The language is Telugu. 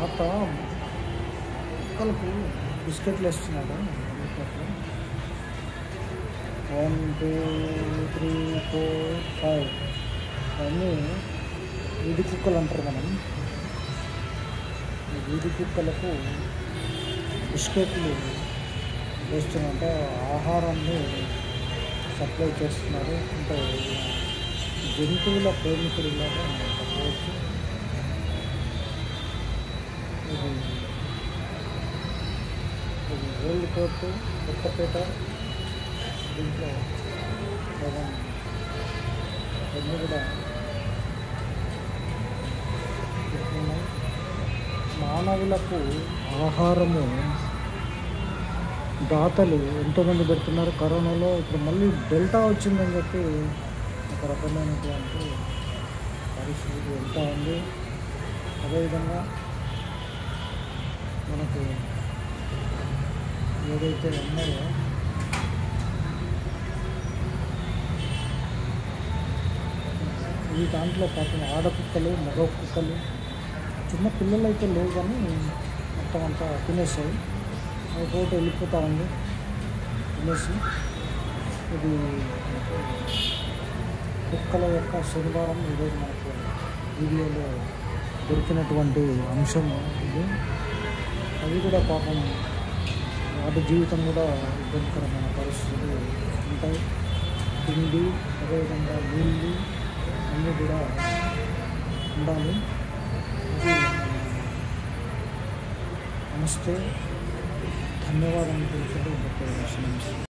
తాత కుక్కలకు బిస్కెట్లు వేస్తున్నాడు బిస్కెట్లు one two three four five అవన్నీ వీధి కుక్కలు అంటారు మనం ఈ వీధి కుక్కలకు బిస్కెట్లు వేస్తున్నట్టు ఆహారాన్ని సప్లై చేస్తున్నారు అంటే జంతువుల ప్రేమికుడిలాగా మనం చెప్పవచ్చు ఇది ఇది ఓల్డ్ కోర్టు కొత్తపేట దీంట్లో సగం అన్నీ కూడా ఉన్నాయి మానవులకు ఆహారము దాతలు ఎంతోమంది పెడుతున్నారు కరోనాలో ఇప్పుడు మళ్ళీ డెల్టా వచ్చిందని చెప్పి ఒక రకమైనటువంటి పరిస్థితి వెళ్తూ ఉంది అదేవిధంగా మనకు ఏదైతే ఉన్నాయో ఈ దాంట్లో పాపం ఆడ కుక్కలు మగ కుక్కలు చిన్న పిల్లలు అయితే లేవు కానీ మొత్తం అంతా తినేసాయి ఒకటి వెళ్ళిపోతూ ఉంది తినేసి ఇది కుక్కల యొక్క శనివారం ఈరోజు మనకు వీడియోలో దొరికినటువంటి అంశం ఇది అవి కూడా పాపం వాటి జీవితం కూడా ఇబ్బందికరమైన పరిస్థితులు ఉంటాయి తిండి అదేవిధంగా నీళ్ళు అన్నీ కూడా ఉండాలి ఇది నమస్తే ధన్యవాదాలు తెలుసుకుంటూ ఇంకొక విషయం